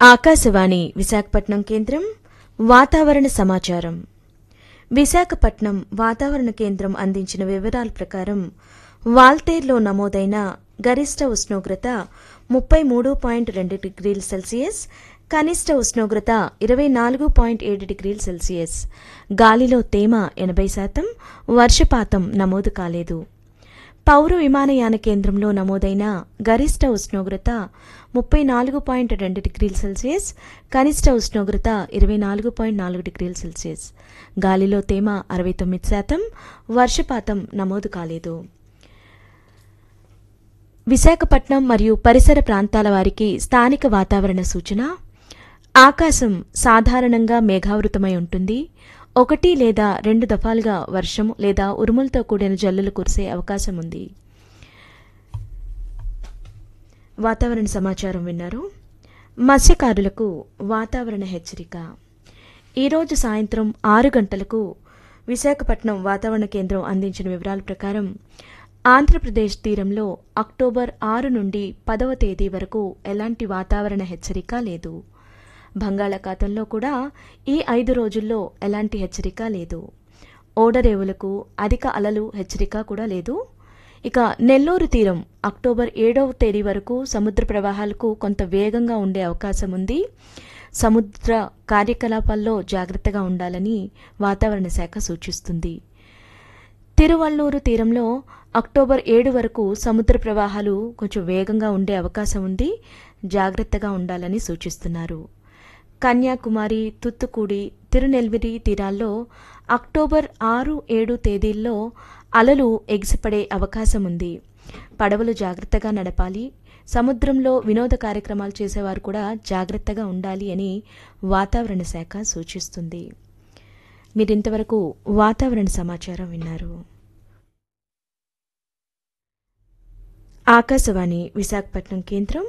ఆకాశవాణి విశాఖపట్నం కేంద్రం వాతావరణ సమాచారం విశాఖపట్నం వాతావరణ కేంద్రం అందించిన వివరాల ప్రకారం వాల్తేర్లో నమోదైన గరిష్ట ఉష్ణోగ్రత ముప్పై మూడు పాయింట్ రెండు డిగ్రీల సెల్సియస్ కనిష్ట ఉష్ణోగ్రత ఇరవై నాలుగు పాయింట్ ఏడు డిగ్రీల సెల్సియస్ గాలిలో తేమ ఎనభై శాతం వర్షపాతం నమోదు కాలేదు పౌర విమానయాన కేంద్రంలో నమోదైన గరిష్ట ఉష్ణోగ్రత ముప్పై నాలుగు పాయింట్ రెండు డిగ్రీల సెల్సియస్ కనిష్ట ఉష్ణోగ్రత ఇరవై నాలుగు పాయింట్ నాలుగు డిగ్రీల సెల్సియస్ గాలిలో తేమ అరవై తొమ్మిది శాతం వర్షపాతం నమోదు కాలేదు విశాఖపట్నం మరియు పరిసర ప్రాంతాల వారికి స్థానిక వాతావరణ సూచన ఆకాశం సాధారణంగా మేఘావృతమై ఉంటుంది ఒకటి లేదా రెండు దఫాలుగా వర్షం లేదా ఉరుములతో కూడిన జల్లులు కురిసే అవకాశం ఉంది వాతావరణ సమాచారం విన్నారు మత్స్యకారులకు వాతావరణ హెచ్చరిక ఈరోజు సాయంత్రం ఆరు గంటలకు విశాఖపట్నం వాతావరణ కేంద్రం అందించిన వివరాల ప్రకారం ఆంధ్రప్రదేశ్ తీరంలో అక్టోబర్ ఆరు నుండి పదవ తేదీ వరకు ఎలాంటి వాతావరణ హెచ్చరిక లేదు బంగాళాఖాతంలో కూడా ఈ ఐదు రోజుల్లో ఎలాంటి హెచ్చరిక లేదు ఓడరేవులకు అధిక అలలు హెచ్చరిక కూడా లేదు ఇక నెల్లూరు తీరం అక్టోబర్ ఏడవ తేదీ వరకు సముద్ర ప్రవాహాలకు కొంత వేగంగా ఉండే అవకాశం ఉంది సముద్ర కార్యకలాపాల్లో జాగ్రత్తగా ఉండాలని వాతావరణ శాఖ సూచిస్తుంది తిరువల్లూరు తీరంలో అక్టోబర్ ఏడు వరకు సముద్ర ప్రవాహాలు కొంచెం వేగంగా ఉండే అవకాశం ఉంది జాగ్రత్తగా ఉండాలని సూచిస్తున్నారు కన్యాకుమారి తుత్తుకూడి తిరునెల్వేలి తీరాల్లో అక్టోబర్ ఆరు ఏడు తేదీల్లో అలలు ఎగిసిపడే అవకాశం ఉంది పడవలు జాగ్రత్తగా నడపాలి సముద్రంలో వినోద కార్యక్రమాలు చేసేవారు కూడా జాగ్రత్తగా ఉండాలి అని వాతావరణ శాఖ సూచిస్తుంది మీరింతవరకు వాతావరణ సమాచారం విన్నారు ఆకాశవాణి విశాఖపట్నం కేంద్రం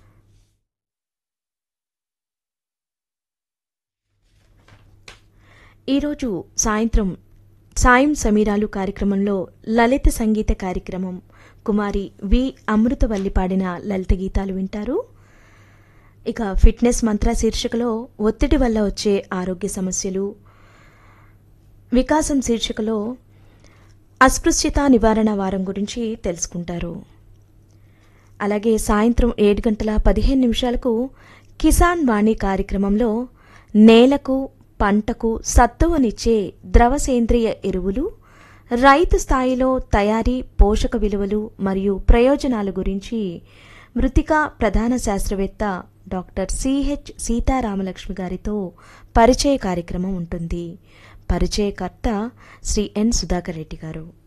ఈరోజు సాయంత్రం సాయం సమీరాలు కార్యక్రమంలో లలిత సంగీత కార్యక్రమం కుమారి వి అమృతవల్లి పాడిన లలిత గీతాలు వింటారు ఇక ఫిట్నెస్ మంత్ర శీర్షికలో ఒత్తిడి వల్ల వచ్చే ఆరోగ్య సమస్యలు వికాసం శీర్షికలో అస్పృశ్యత నివారణ వారం గురించి తెలుసుకుంటారు అలాగే సాయంత్రం ఏడు గంటల పదిహేను నిమిషాలకు కిసాన్ వాణి కార్యక్రమంలో నేలకు పంటకు సత్తువనిచ్చే ద్రవ సేంద్రియ ఎరువులు రైతు స్థాయిలో తయారీ పోషక విలువలు మరియు ప్రయోజనాల గురించి మృతికా ప్రధాన శాస్త్రవేత్త డాక్టర్ సిహెచ్ సీతారామలక్ష్మి గారితో పరిచయ కార్యక్రమం ఉంటుంది పరిచయకర్త శ్రీ ఎన్ సుధాకర్ రెడ్డి గారు